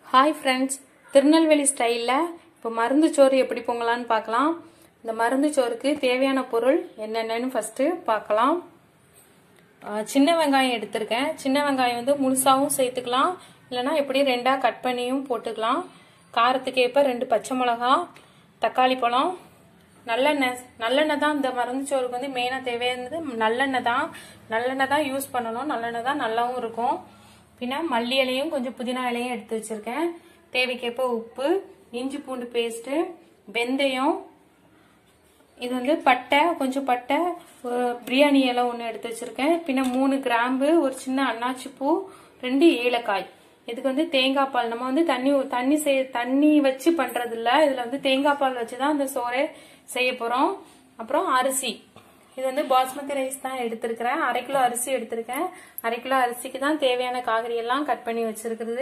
hi friends Tirunelveli ஸ்டைலில் இப்போ மருந்து சோறு எப்படி பொங்கலான்னு பார்க்கலாம் இந்த மருந்து சோறுக்கு தேவையான பொருள் என்னென்னு ஃபஸ்ட்டு பார்க்கலாம் ஆ, சின்ன வெங்காயம் எடுத்திருக்கேன் சின்ன வெங்காயம் வந்து முழுசாவும் சேர்த்துக்கலாம் இல்லைன்னா எப்படி ரெண்டாக கட் பண்ணியும் போட்டுக்கலாம் காரத்துக்கு ஏற்ப ரெண்டு பச்சை மிளகா தக்காளி பழம் நல்லெண்ணெய் நல்லெண்ணெய் தான் இந்த மருந்து சோறுக்கு வந்து மெயினாக தேவையானது நல்லெண்ணெய் தான் நல்லெண்ணெய் தான் யூஸ் பண்ணணும் நல்லெண்ணெய் தான் நல்லாவும் இருக்கும் பின்ன மல்லி இலையும் கொஞ்சம் புதினா இலையும் எடுத்து வச்சிருக்கேன் தேவைக்கேற்ப உப்பு இஞ்சி பூண்டு பேஸ்ட்டு வெந்தயம் இது வந்து பட்டை கொஞ்சம் பட்டை ஒரு பிரியாணி இலை ஒன்று எடுத்து வச்சிருக்கேன் பின்ன மூணு கிராம்பு ஒரு சின்ன அன்னாச்சி பூ ரெண்டு ஏலக்காய் இதுக்கு வந்து தேங்காய் பால் நம்ம வந்து தண்ணி தண்ணி செய் தண்ணி வச்சு பண்றது இல்ல இதுல வந்து தேங்காய் பால் வச்சு தான் இந்த சோறே செய்ய போறோம் அப்புறம் அரிசி இது வந்து பாஸ்மதி ரைஸ் தான் எடுத்திருக்கிறேன் அரை கிலோ அரிசி எடுத்திருக்கேன் அரை கிலோ அரிசிக்கு தான் தேவையான காய்கறி எல்லாம் கட் பண்ணி வச்சிருக்கிறது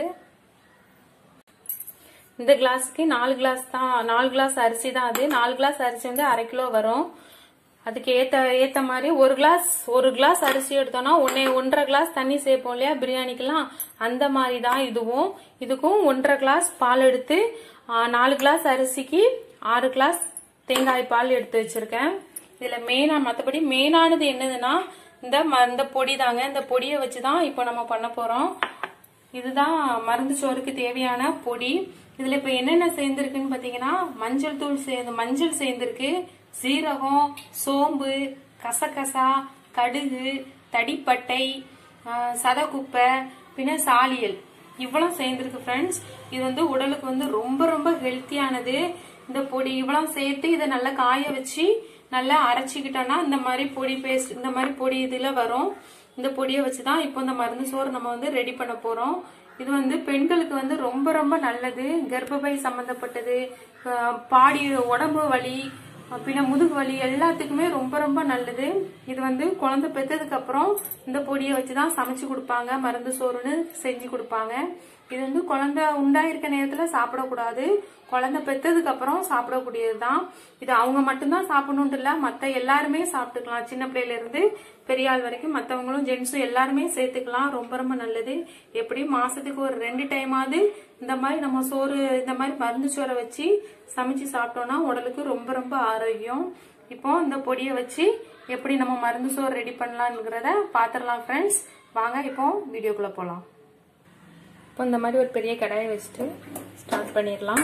இந்த கிளாஸ்க்கு நாலு கிளாஸ் தான் நாலு கிளாஸ் அரிசி தான் அது நாலு கிளாஸ் அரிசி வந்து அரை கிலோ வரும் அதுக்கு ஏத்த ஏத்த மாதிரி ஒரு கிளாஸ் ஒரு கிளாஸ் அரிசி எடுத்தோம்னா ஒன்னே ஒன்றரை கிளாஸ் தண்ணி சேர்ப்போம் இல்லையா பிரியாணிக்கெல்லாம் அந்த மாதிரி தான் இதுவும் இதுக்கும் ஒன்றரை கிளாஸ் பால் எடுத்து ஆ, நாலு கிளாஸ் அரிசிக்கு ஆறு கிளாஸ் தேங்காய் பால் எடுத்து வச்சிருக்கேன் இதுல மெயினா மற்றபடி மெயினானது என்னதுன்னா இந்த ம- இந்த பொடி தாங்க இந்த பொடியை வச்சு தான் இப்போ நம்ம பண்ண போறோம் இதுதான் மருந்து சோறுக்கு தேவையான பொடி இதுல இப்ப என்னென்ன சேர்ந்திருக்குன்னு பாத்தீங்கன்னா மஞ்சள் தூள் சேர்ந்து மஞ்சள் சேர்ந்திருக்கு சீரகம் சோம்பு கசகசா கடுகு தடிப்பட்டை ஆஹ், சதக்குப்பை பின்ன சாலியல் இவ்வளவு சேர்ந்திருக்கு ஃப்ரெண்ட்ஸ் இது வந்து உடலுக்கு வந்து ரொம்ப ரொம்ப ஹெல்த்தியானது இந்த பொடி இவ்வளவு சேர்த்து இதை நல்லா காய வச்சு நல்லா அரைச்சிக்கிட்டோம்னா இந்த மாதிரி பொடி பேஸ்ட் இந்த மாதிரி பொடி இதுல வரும் இந்த பொடியை வச்சு தான் இப்போ இந்த மருந்து சோறு நம்ம வந்து ரெடி பண்ண போறோம் இது வந்து பெண்களுக்கு வந்து ரொம்ப ரொம்ப நல்லது கர்ப்பப்பை சம்பந்தப்பட்டது அஹ் பாடி உடம்பு வலி அஹ் பின்ன முதுகு வலி எல்லாத்துக்குமே ரொம்ப ரொம்ப நல்லது இது வந்து குழந்தை பெற்றதுக்கு அப்புறம் இந்த பொடியை வச்சு தான் சமைச்சு கொடுப்பாங்க மருந்து சோறுன்னு செஞ்சு கொடுப்பாங்க இது வந்து குழந்தை உண்டாயிருக்க நேரத்துல சாப்பிடக்கூடாது குழந்தை பெற்றதுக்கு அப்புறம் சாப்பிடக்கூடியது தான் இது அவங்க மட்டும்தான் சாப்பிடணும்னு இல்ல மத்த எல்லாருமே சாப்பிட்டுக்கலாம் சின்ன பிள்ளையில இருந்து பெரிய ஆள் வரைக்கும் மத்தவங்களும் ஜென்ஸும் எல்லாருமே சேர்த்துக்கலாம் ரொம்ப ரொம்ப நல்லது எப்படி மாசத்துக்கு ஒரு ரெண்டு டைமாவது இந்த மாதிரி நம்ம சோறு இந்த மாதிரி மருந்து சோறை வச்சு சமைச்சு சாப்பிட்டோம்னா உடலுக்கு ரொம்ப ரொம்ப ஆரோக்கியம் இப்போ இந்த பொடியை வச்சு எப்படி நம்ம மருந்து சோறு ரெடி பண்ணலாம்ங்கிறத பாத்திரலாம் ஃப்ரெண்ட்ஸ் வாங்க இப்போ வீடியோக்குள்ள போலாம் இப்போ இந்த மாதிரி ஒரு பெரிய கடாயை வச்சுட்டு ஸ்டார்ட் பண்ணிடலாம்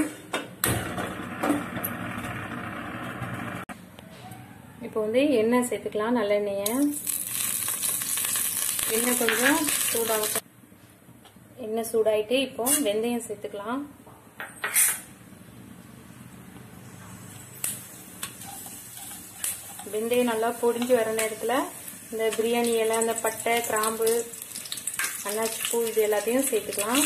இப்போ வந்து எண்ணெய் சேர்த்துக்கலாம் நல்லெண்ணெயை எண்ணெய் கொஞ்சம் சூடாகட்டும் எண்ணெய் சூடாயிட்டு இப்போ வெந்தயம் சேர்த்துக்கலாம் வெந்தயம் நல்லா பொடிஞ்சு வர நேரத்தில் இந்த பிரியாணி இலை அந்த பட்டை கிராம்பு அன்னாச்சி பூ இது எல்லாத்தையும் சேர்த்துக்கலாம்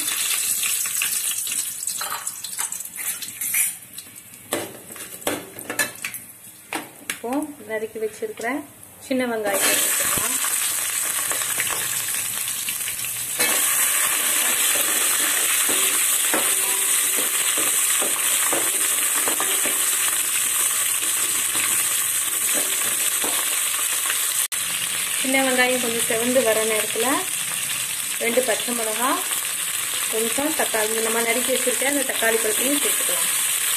இப்போ நறுக்கி வச்சிருக்கிற சின்ன வெங்காயத்தை சேர்த்துக்கலாம் சின்ன வெங்காயம் கொஞ்சம் செவந்து வர நேரத்தில் ரெண்டு பச்சை மிளகா கொஞ்சம் தக்காளி நம்ம நறுக்கி வச்சிருக்க அந்த தக்காளி பழத்தையும் சேர்த்துக்கலாம்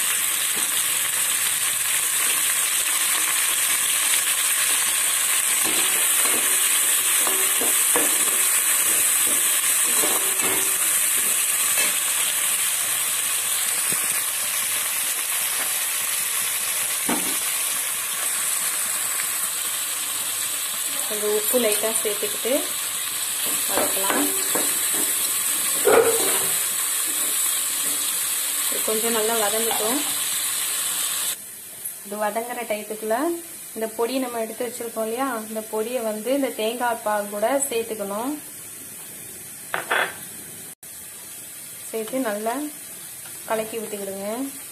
கொஞ்சம் உப்பு லைட்டாக சேர்த்துக்கிட்டு வதக்கலாம் இது கொஞ்சம் நல்லா வதங்கட்டும் இது வதங்குற டயத்துக்குள்ள இந்த பொடி நம்ம எடுத்து வச்சிருக்கோம் இல்லையா இந்த பொடியை வந்து இந்த தேங்காய் பால் கூட சேர்த்துக்கணும் சேர்த்து நல்லா கலக்கி விட்டுக்கிடுங்க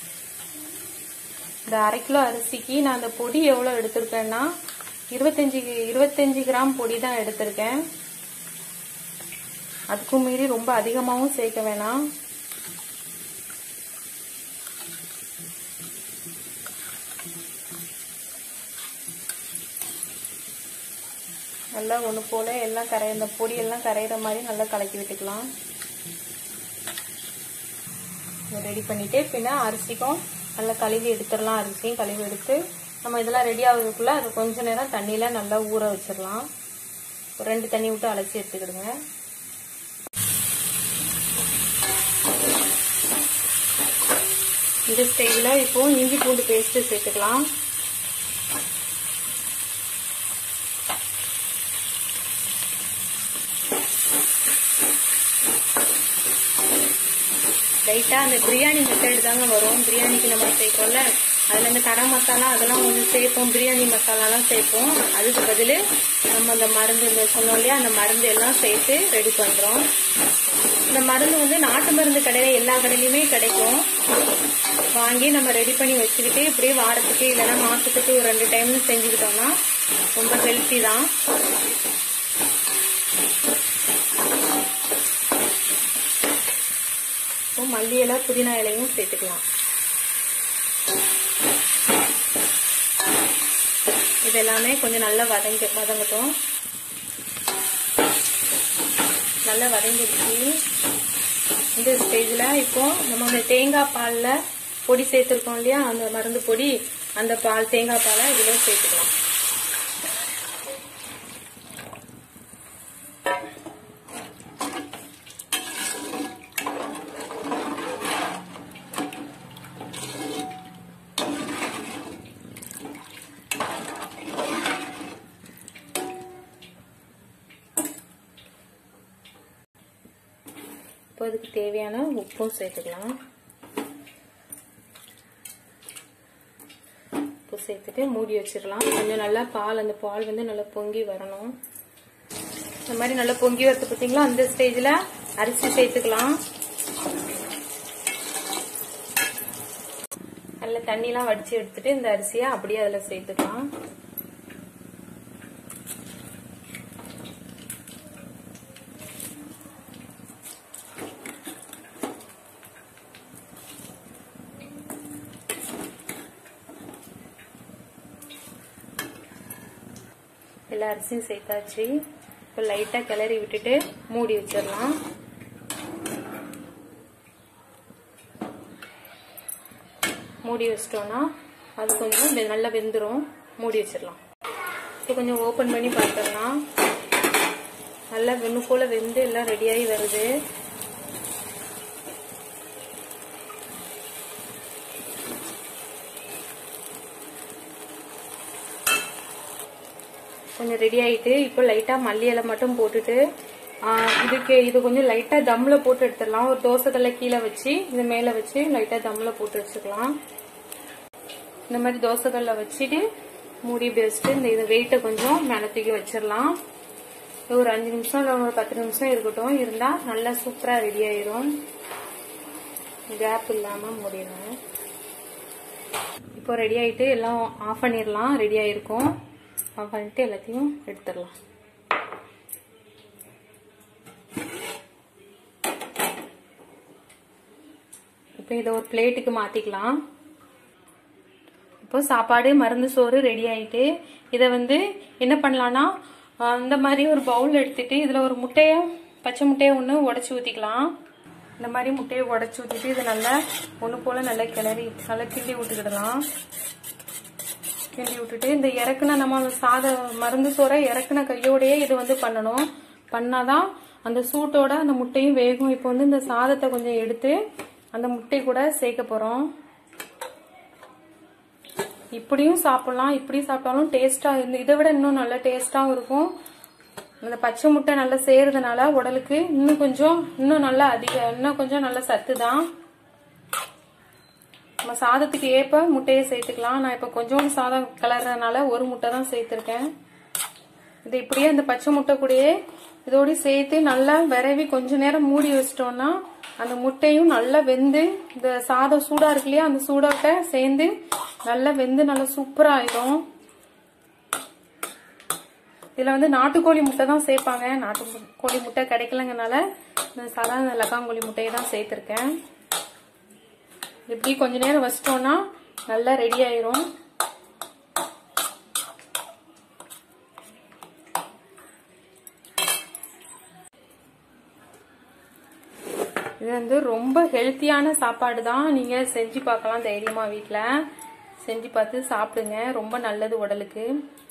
இந்த அரை கிலோ அரிசிக்கு நான் அந்த பொடி எவ்வளோ எடுத்திருக்கேன்னா இருபத்தஞ்சி இருபத்தஞ்சி கிராம் பொடி தான் எடுத்திருக்கேன் அதுக்கும் மீறி ரொம்ப அதிகமாகவும் சேர்க்க வேணாம் நல்லா ஒன்று போல எல்லாம் கரை இந்த பொடி எல்லாம் கரையிற மாதிரி நல்லா கலக்கி விட்டுக்கலாம் ரெடி பண்ணிட்டு பின்ன அரிசிக்கும் நல்லா கழுவி எடுத்துடலாம் அரிசியும் கழுவி எடுத்து நம்ம இதெல்லாம் ரெடி ஆகுறதுக்குள்ள அது கொஞ்ச நேரம் தண்ணியில நல்லா ஊற வச்சிடலாம் ஒரு ரெண்டு தண்ணி விட்டு அலசி எடுத்துக்கிடுங்க இந்த ஸ்டேஜில் இப்போ இஞ்சி பூண்டு பேஸ்ட்டு சேர்த்துக்கலாம் லைட்டாக அந்த பிரியாணி மெத்தட் தாங்க வரும் பிரியாணிக்கு நம்ம சேர்ப்போம்ல அதில் இந்த கரம் மசாலா அதெல்லாம் கொஞ்சம் சேர்ப்போம் பிரியாணி மசாலாலாம் சேர்ப்போம் அதுக்கு பதில் நம்ம அந்த மருந்து இந்த சொன்னோம் இல்லையா அந்த மருந்து எல்லாம் சேர்த்து ரெடி பண்ணுறோம் இந்த மருந்து வந்து நாட்டு மருந்து கடையில் எல்லா கடையிலையுமே கிடைக்கும் வாங்கி நம்ம ரெடி பண்ணி வச்சுக்கிட்டு இப்படியே வாரத்துக்கு இல்லைன்னா மாசத்துக்கு ஒரு ரெண்டு டைம் செஞ்சுக்கிட்டோம்னா ரொம்ப ஹெல்த்தி தான் இப்போ மல்லி இலை புதினா இலையும் சேர்த்துக்கலாம் இது எல்லாமே கொஞ்சம் நல்லா வதங்க வதங்கட்டும் நல்லா வதங்கிடுச்சு இந்த ஸ்டேஜில் இப்போ நம்ம அந்த தேங்காய் பாலில் பொடி சேர்த்துருக்கோம் இல்லையா அந்த மருந்து பொடி அந்த பால் தேங்காய் பாலை இதில் சேர்த்துக்கலாம் இப்போ இதுக்கு தேவையான உப்பும் சேர்த்துக்கலாம் உப்பு சேர்த்துட்டு மூடி வச்சிடலாம் கொஞ்சம் நல்லா பால் அந்த பால் வந்து நல்லா பொங்கி வரணும் இந்த மாதிரி நல்லா பொங்கி வரது பார்த்தீங்களா அந்த ஸ்டேஜில் அரிசி சேர்த்துக்கலாம் நல்ல தண்ணிலாம் வடிச்சு எடுத்துட்டு இந்த அரிசியை அப்படியே அதில் சேர்த்துக்கலாம் எல்லா அரிசியும் சேர்த்தாச்சு இப்போ லைட்டாக கிளறி விட்டுட்டு மூடி வச்சிடலாம் மூடி வச்சிட்டோம்னா அது கொஞ்சம் வெ- நல்லா வெந்துடும் மூடி வச்சிடலாம் இப்போ கொஞ்சம் ஓப்பன் பண்ணி பார்த்துடலாம் நல்லா வெண்ணு போல வெந்து எல்லாம் ரெடியாகி வருது கொஞ்சம் ரெடி ஆயிட்டு இப்போ லைட்டா மல்லி இலை மட்டும் போட்டுட்டு ஆ, இதுக்கு இது கொஞ்சம் லைட்டா தம்ல போட்டு எடுத்துடலாம் ஒரு தோசைக்கல்ல கீழே வச்சு இது மேல வச்சு லைட்டா தம்ல போட்டு வச்சுக்கலாம் இந்த மாதிரி தோசைக்கல்ல வச்சுட்டு மூடி இப்படி வச்சுட்டு இந்த இது வெயிட்டை கொஞ்சம் மேல தூக்கி வச்சிடலாம் இது ஒரு அஞ்சு நிமிஷம் இல்லை ஒரு பத்து நிமிஷம் இருக்கட்டும் இருந்தா நல்லா சூப்பரா ரெடி ஆயிரும் கேப் இல்லாம முடியணும் இப்போ ரெடி ஆயிட்டு எல்லாம் ஆஃப் பண்ணிடலாம் ரெடி ஆயிருக்கும் ஆஃப் பண்ணிட்டு எல்லாத்தையும் எடுத்துடலாம் இப்போ இதை ஒரு பிளேட்டுக்கு மாத்திக்கலாம் இப்போ சாப்பாடு மருந்து சோறு ரெடி ஆயிட்டு இதை வந்து என்ன பண்ணலாம்னா ஆஹ் இந்த மாதிரி ஒரு பவுல் எடுத்துட்டு இதுல ஒரு முட்டைய பச்சை முட்டையை ஒன்று உடச்சி ஊற்றிக்கலாம் இந்த மாதிரி முட்டையை உடச்சி ஊற்றிட்டு இதை நல்லா ஒன்று போல நல்லா கிளறி நல்லா கிண்டி விட்டுக்கிடலாம் கிண்டி விட்டுட்டு இந்த இறக்குன நம்ம சாத மருந்து சோறை இறக்குன கையோடயே இது வந்து பண்ணணும் பண்ணாதான் அந்த சூட்டோட அந்த முட்டையும் வேகும் இப்போ வந்து இந்த சாதத்தை கொஞ்சம் எடுத்து அந்த முட்டை கூட சேர்க்க போறோம் இப்படியும் சாப்பிடலாம் இப்படி சாப்பிட்டாலும் டேஸ்டா இருந்து இதை விட இன்னும் நல்ல டேஸ்டாவும் இருக்கும் இந்த பச்சை முட்டை நல்லா செய்யறதுனால உடலுக்கு இன்னும் கொஞ்சம் இன்னும் நல்லா அதிக இன்னும் கொஞ்சம் நல்ல சத்து தான் நம்ம சாதத்துக்கு ஏற்ப முட்டையை சேர்த்துக்கலாம் நான் இப்போ கொஞ்சோண்டு சாதம் கலர்றதுனால ஒரு முட்டை தான் சேர்த்துருக்கேன் இது இப்படியே அந்த பச்சை முட்டை கூடயே இதோட சேர்த்து நல்லா விரவி கொஞ்ச நேரம் மூடி வச்சிட்டோம்னா அந்த முட்டையும் நல்லா வெந்து இந்த சாதம் சூடா இருக்கு இல்லையா அந்த சூடோட்ட சேர்ந்து நல்லா வெந்து நல்லா சூப்பரா ஆயிடும் இதுல வந்து நாட்டுக்கோழி முட்டை தான் சேர்ப்பாங்க நாட்டு கோழி முட்டை கிடைக்கலங்கனால நான் சாதாரண லக்காங்கோழி முட்டையை தான் சேர்த்திருக்கேன் இப்படி கொஞ்ச நேரம் வச்சிட்டோம்னா நல்லா ரெடி ஆயிரும் இது இது வந்து ரொம்ப ஹெல்த்தியான சாப்பாடு தான் நீங்கள் செஞ்சு பார்க்கலாம் தைரியமாக வீட்டில் செஞ்சு பார்த்து சாப்பிடுங்க ரொம்ப நல்லது உடலுக்கு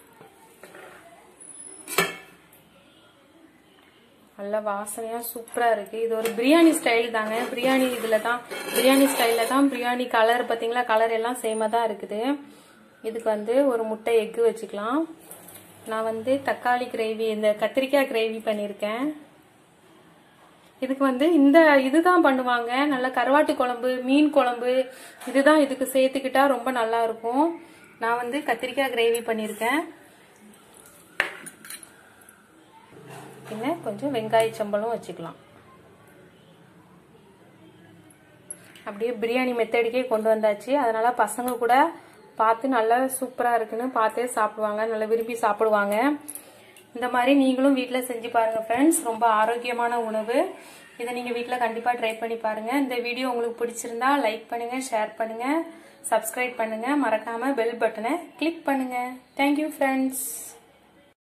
நல்ல வாசனையாக சூப்பராக இருக்குது இது ஒரு பிரியாணி ஸ்டைல் தாங்க பிரியாணி இதில் தான் பிரியாணி ஸ்டைலில் தான் பிரியாணி கலர் பார்த்தீங்களா கலர் எல்லாம் சேமாக தான் இருக்குது இதுக்கு வந்து ஒரு முட்டை எக்கு வச்சுக்கலாம் நான் வந்து தக்காளி கிரேவி இந்த கத்திரிக்காய் கிரேவி பண்ணியிருக்கேன் இதுக்கு வந்து இந்த இதுதான் பண்ணுவாங்க நல்ல கருவாட்டு குழம்பு மீன் குழம்பு இதுதான் இதுக்கு சேர்த்துக்கிட்டா ரொம்ப நல்லா இருக்கும் நான் வந்து கத்திரிக்காய் கிரேவி பண்ணியிருக்கேன் பின்ன கொஞ்சம் வெங்காய சம்பளம் வச்சுக்கலாம் அப்படியே பிரியாணி மெத்தடுக்கே கொண்டு வந்தாச்சு அதனால பசங்க கூட பார்த்து நல்லா சூப்பராக இருக்குன்னு பார்த்தே சாப்பிடுவாங்க நல்லா விரும்பி சாப்பிடுவாங்க இந்த மாதிரி நீங்களும் வீட்டில் செஞ்சு பாருங்க ஃப்ரெண்ட்ஸ் ரொம்ப ஆரோக்கியமான உணவு இதை நீங்கள் வீட்டில் கண்டிப்பாக ட்ரை பண்ணி பாருங்க இந்த வீடியோ உங்களுக்கு பிடிச்சிருந்தா லைக் பண்ணுங்க ஷேர் பண்ணுங்க சப்ஸ்கிரைப் பண்ணுங்க மறக்காம பெல் பட்டனை கிளிக் பண்ணுங்க தேங்க்யூ ஃப்ரெண்ட்ஸ்